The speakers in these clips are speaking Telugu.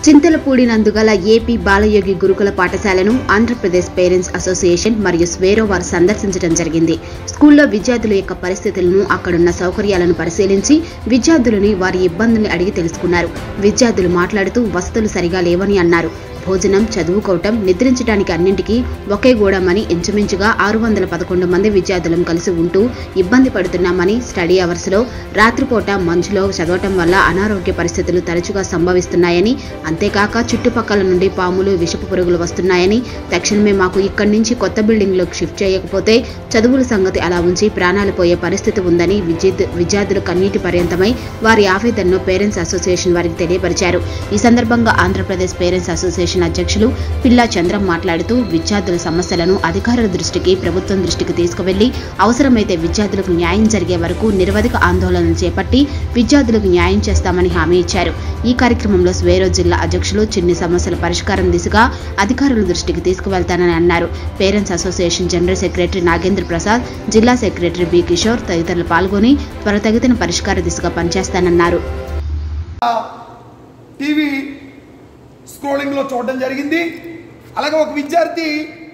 చింతలపూడి నందుగల ఏపీ బాలయోగి గురుకుల పాఠశాలను ఆంధ్రప్రదేశ్ పేరెంట్స్ అసోసియేషన్ మరియు స్వేరో వారు సందర్శించడం జరిగింది స్కూల్లో విద్యార్థుల యొక్క పరిస్థితులను అక్కడున్న సౌకర్యాలను పరిశీలించి విద్యార్థులని వారి ఇబ్బందుల్ని అడిగి తెలుసుకున్నారు విద్యార్థులు మాట్లాడుతూ వసతులు సరిగా లేవని అన్నారు భోజనం చదువుకోవటం నిద్రించడానికి అన్నింటికీ ఒకే గోడమని ఇంచుమించుగా ఆరు వందల పదకొండు మంది విద్యార్థులం కలిసి ఉంటూ ఇబ్బంది పడుతున్నామని స్టడీ అవర్స్ లో రాత్రిపూట మంచులో చదవటం వల్ల అనారోగ్య పరిస్థితులు తరచుగా సంభవిస్తున్నాయని అంతేకాక చుట్టుపక్కల నుండి పాములు విషపు పురుగులు వస్తున్నాయని తక్షణమే మాకు ఇక్కడి నుంచి కొత్త బిల్డింగ్ లోకి షిఫ్ట్ చేయకపోతే చదువుల సంగతి అలా ఉంచి ప్రాణాలు పోయే పరిస్థితి ఉందని విద్యుత్ విద్యార్థులు కన్నీటి పర్యంతమై వారి ఆవేదనను పేరెంట్స్ అసోసియేషన్ వారికి తెలియపరిచారు ఈ సందర్భంగా ఆంధ్రప్రదేశ్ పేరెంట్స్ అసోసియేషన్ అధ్యక్షులు పిల్లా చంద్రం మాట్లాడుతూ విద్యార్థుల సమస్యలను అధికారుల దృష్టికి ప్రభుత్వం దృష్టికి తీసుకువెళ్లి అవసరమైతే విద్యార్థులకు న్యాయం జరిగే వరకు నిరవధిక ఆందోళనలు చేపట్టి విద్యార్థులకు న్యాయం చేస్తామని హామీ ఇచ్చారు ఈ కార్యక్రమంలో స్వేరో జిల్లా అధ్యక్షులు చిన్ని సమస్యల పరిష్కారం దిశగా అధికారుల దృష్టికి తీసుకువెళ్తానని అన్నారు parents association general secretary Nagendra Prasad జిల్లా సెక్రటరీ బి కిషోర్ తదితరులు పాల్గొని త్వరితగతిన పరిష్కార దిశగా పనిచేస్తానన్నారు టీవీ స్క్రోలింగ్లో చూడడం జరిగింది అలాగే ఒక విద్యార్థి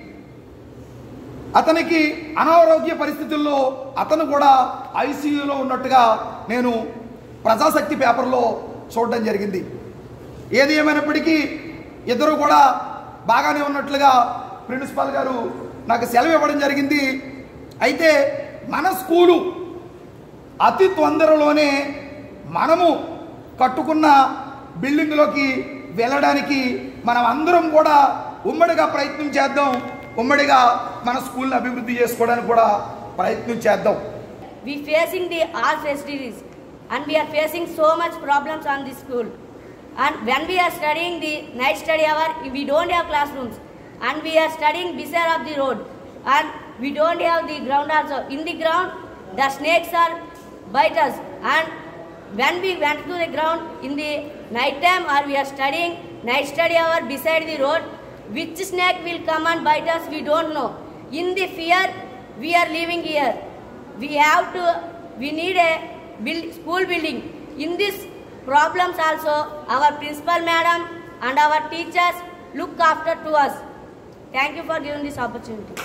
అతనికి అనారోగ్య పరిస్థితుల్లో అతను కూడా ఐసీయూలో ఉన్నట్టుగా నేను ప్రజాశక్తి పేపర్లో చూడడం జరిగింది ఏది ఏమైనప్పటికీ ఇద్దరు కూడా బాగానే ఉన్నట్లుగా ప్రిన్సిపాల్ గారు నాకు సెలవు ఇవ్వడం జరిగింది అయితే మన స్కూలు అతి తొందరలోనే మనము కట్టుకున్న బిల్డింగ్లోకి వెళ్ళడానికి మనం అందరం కూడా ఉమ్మడిగా ప్రయత్నం చేద్దాం ఉమ్మడిగా మన స్కూల్ని అభివృద్ధి చేసుకోవడానికి కూడా ప్రయత్నం చేద్దాం we facing the all facilities and we are facing so much problems on this school and when we are studying the night study hour we don't have classrooms and we are studying beside of the road and we don't have the ground also in the ground the snakes are bite us and when we went to the ground in the night time or we are studying night study hour beside the road which snake will come and bite us we don't know in the fear we are living here we have to we need a build, school building in this problems also our principal madam and our teachers look after to us thank you for giving this opportunity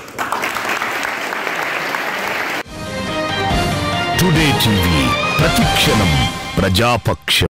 today TV Prathikshanam ప్రజాపక్షం